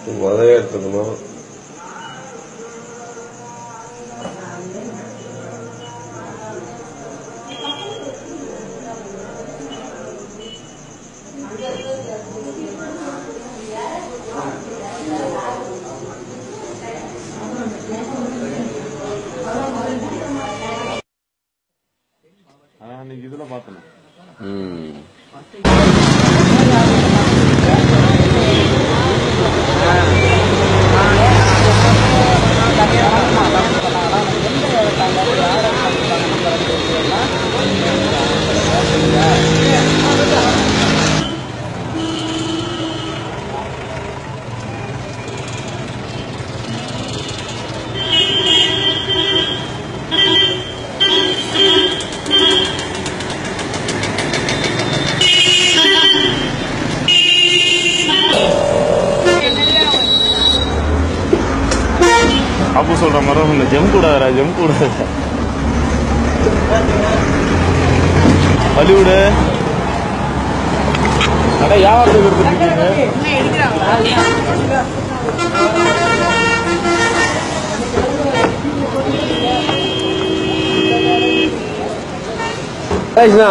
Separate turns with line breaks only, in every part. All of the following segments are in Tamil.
உதவி எடுத்துக்கணும்
அன்னைக்கு இதுல பார்த்தேன்
ம்
அப்பு சொல்ற மாதிரி இந்த ஜெம் கூடாதா ஜெம் கூடாது வலிவுடு அட யாவது
பேசுனா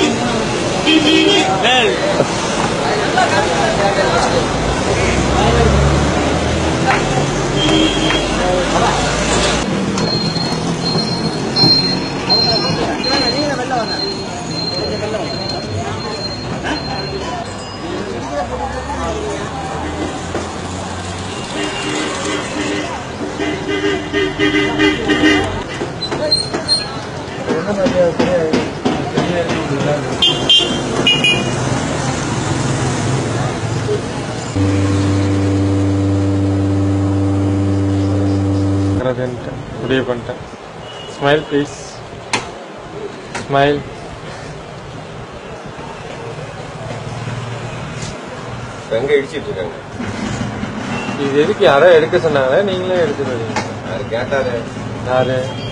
முடிவு பண்ணிட்டேன் ஸ்மைல் ப்ளீஸ் ஸ்மைல்
எங்க இடிச்சிட்டு இருக்காங்க
இது எதுக்கு யாரோ எடுக்க சொன்னாங்களே நீங்களே எடுத்துட்டு வரீங்க
யாரு கேட்டாரு
யாரு